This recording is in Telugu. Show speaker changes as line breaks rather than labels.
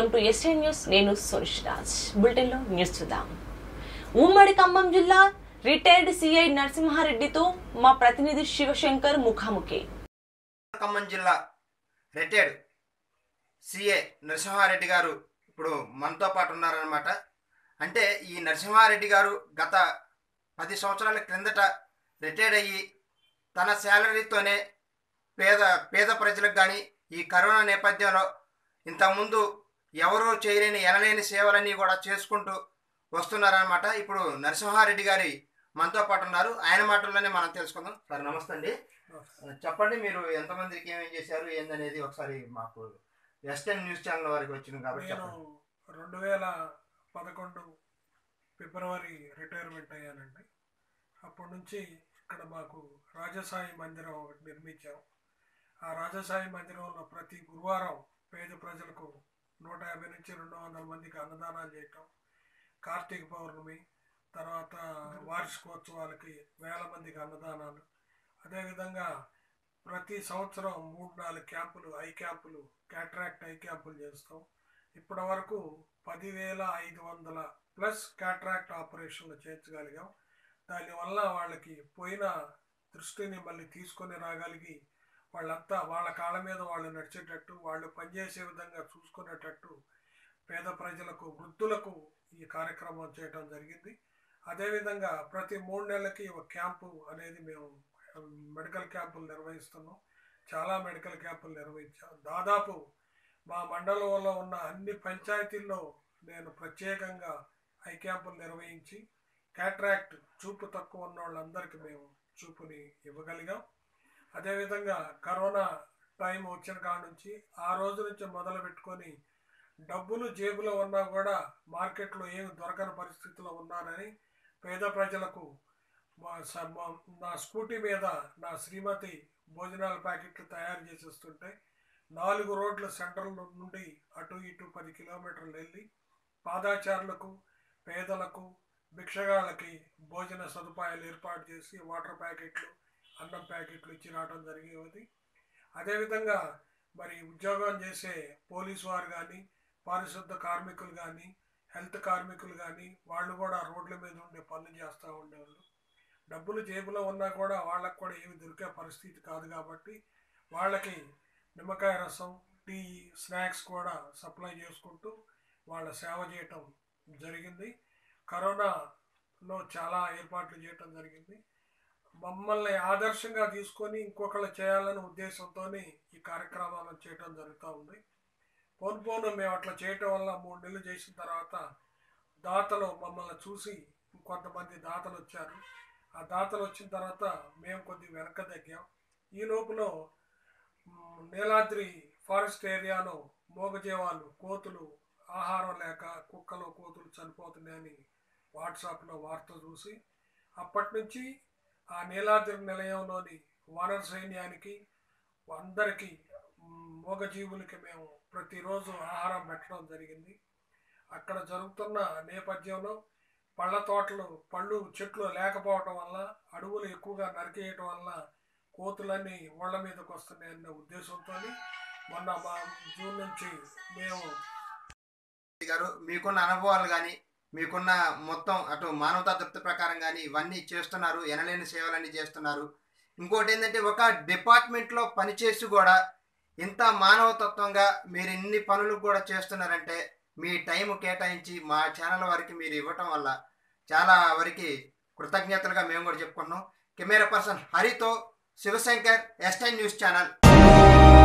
టు ఎస్ఎన్ న్యూస్ నేను సురేష్ రాజ్ బులెటిన్ లో న్యూస్ చూద్దాం ఉమ్మడి ఖమ్మం జిల్లా రిటైర్డ్ సిఐ నరసింహారెడ్డితో మా ప్రతినిధి శివశంకర్ ముఖాముఖి
ఖమ్మం జిల్లా రిటైర్డ్ సిఏ నరసింహారెడ్డి గారు ఇప్పుడు మనతో పాటు ఉన్నారనమాట అంటే ఈ నరసింహారెడ్డి గారు గత పది సంవత్సరాల క్రిందట రిటైర్డ్ అయ్యి తన శాలరీతోనే పేద పేద ప్రజలకు కానీ ఈ కరోనా నేపథ్యంలో ఇంతకుముందు ఎవరూ చేయలేని ఎనలేని సేవలన్నీ కూడా చేసుకుంటూ వస్తున్నారనమాట ఇప్పుడు నరసింహారెడ్డి గారి మనతో పాటు ఉన్నారు ఆయన మాటల్లోనే మనం తెలుసుకుందాం సార్ నమస్తే అండి చెప్పండి మీరు ఎంతమందికి ఏమేం చేశారు ఏందనేది ఒకసారి మాకు వెస్టర్న్ న్యూస్ ఛానల్ వారికి వచ్చింది కాబట్టి
నేను
చెప్పండి
రెండు వేల పదకొండు ఫిబ్రవరి రిటైర్మెంట్ అయ్యానండి అప్పటి నుంచి ఇక్కడ మాకు రాజసాయి మందిరం ఒకటి నిర్మించాం ఆ రాజసాయి మందిరంలో ప్రతి గురువారం పేద ప్రజలకు నూట యాభై నుంచి రెండు వందల మందికి అన్నదానాలు చేయటం కార్తీక పౌర్ణమి తర్వాత వార్షికోత్సవాలకి వేల మందికి అన్నదానాలు అదేవిధంగా ప్రతి సంవత్సరం మూడు నాలుగు క్యాంపులు ఐ క్యాంపులు క్యాట్రాక్ట్ ఐ క్యాంపులు చేస్తాం ఇప్పటి వరకు పదివేల ఐదు వందల ప్లస్ క్యాట్రాక్ట్ ఆపరేషన్లు చేర్చగలిగాం దానివల్ల వాళ్ళకి పోయిన దృష్టిని మళ్ళీ తీసుకొని రాగలిగి వాళ్ళంతా వాళ్ళ కాళ్ళ మీద వాళ్ళు నడిచేటట్టు వాళ్ళు పనిచేసే విధంగా చూసుకునేటట్టు పేద ప్రజలకు వృద్ధులకు ఈ కార్యక్రమం చేయడం జరిగింది అదేవిధంగా ప్రతి మూడు నెలలకి ఒక క్యాంపు అనేది మేము మెడికల్ క్యాంపులు నిర్వహిస్తున్నాం చాలా మెడికల్ క్యాంపులు నిర్వహించాం దాదాపు మా మండలంలో ఉన్న అన్ని పంచాయతీల్లో నేను ప్రత్యేకంగా ఐ క్యాంపులు నిర్వహించి క్యాట్రాక్ట్ చూపు తక్కువ ఉన్న వాళ్ళందరికీ మేము చూపుని ఇవ్వగలిగాం అదేవిధంగా కరోనా టైం వచ్చిన కాడ నుంచి ఆ రోజు నుంచి మొదలు పెట్టుకొని డబ్బులు జేబులో ఉన్నా కూడా మార్కెట్లో ఏమి దొరకని పరిస్థితిలో ఉన్నారని పేద ప్రజలకు మా స- మా- నా స్కూటీ మీద నా శ్రీమతి భోజనాల ప్యాకెట్లు తయారు చేసేస్తుంటే నాలుగు రోడ్ల సెంటర్ నుండి అటు ఇటు పది కిలోమీటర్లు వెళ్ళి పాదాచారులకు పేదలకు భిక్షగాళ్ళకి భోజన సదుపాయాలు ఏర్పాటు చేసి వాటర్ ప్యాకెట్లు అన్నం ప్యాకెట్లు ఇచ్చి రావడం జరిగేది అదేవిధంగా మరి ఉద్యోగం చేసే పోలీసు వారు కానీ పారిశుద్ధ కార్మికులు కానీ హెల్త్ కార్మికులు కానీ వాళ్ళు కూడా రోడ్ల మీద ఉండే పనులు చేస్తూ ఉండేవాళ్ళు డబ్బులు జేబులో ఉన్నా కూడా వాళ్ళకు కూడా ఏమి దొరికే పరిస్థితి కాదు కాబట్టి వాళ్ళకి నిమ్మకాయ రసం టీ స్నాక్స్ కూడా సప్లై చేసుకుంటూ వాళ్ళ సేవ చేయటం జరిగింది కరోనాలో చాలా ఏర్పాట్లు చేయటం జరిగింది మమ్మల్ని ఆదర్శంగా తీసుకొని ఇంకొకళ్ళు చేయాలనే ఉద్దేశంతో ఈ కార్యక్రమాలను చేయటం జరుగుతూ ఉంది పోను పోను మేము అట్లా చేయటం వల్ల మూడు నెలలు చేసిన తర్వాత దాతలు మమ్మల్ని చూసి కొంతమంది దాతలు వచ్చారు ఆ దాతలు వచ్చిన తర్వాత మేము కొద్ది వెనక తగ్గాం ఈ లోపల మ్, నీలాద్రి ఫారెస్ట్ ఏరియాలో మూగజీవాలు కోతులు ఆహారం లేక కుక్కలు కోతులు చనిపోతున్నాయని వాట్సాప్లో వార్త చూసి అప్పటి నుంచి ఆ నీలాద్రి నిలయంలోని వానర సైన్యానికి అందరికీ మ్, మూగజీవులకి మేము ప్రతిరోజు ఆహారం పెట్టడం జరిగింది అక్కడ జరుగుతున్న నేపథ్యంలో పళ్ళ తోటలు పళ్ళు చెట్లు లేకపోవటం వల్ల అడవులు ఎక్కువగా నరికేయటం వల్ల కోతులన్నీ ఓళ్ళ మీదకి వస్తున్నాయి అన్న ఉద్దేశంతో మొన్న మా జూన్ నుంచి మేము
గారు మీకున్న అనుభవాలు కానీ మీకున్న మొత్తం అటు మానవతా దృక్తి ప్రకారం కానీ ఇవన్నీ చేస్తున్నారు ఎనలేని సేవలన్నీ చేస్తున్నారు ఇంకోటి ఏంటంటే ఒక డిపార్ట్మెంట్లో పనిచేసి కూడా ఇంత మానవతత్వంగా మీరు ఇన్ని పనులు కూడా చేస్తున్నారంటే మీ టైం కేటాయించి మా ఛానల్ వారికి మీరు ఇవ్వటం వల్ల చాలా వరకు కృతజ్ఞతలుగా మేము కూడా చెప్పుకుంటున్నాం కెమెరా పర్సన్ హరితో శివశంకర్ ఎస్టైన్ న్యూస్ ఛానల్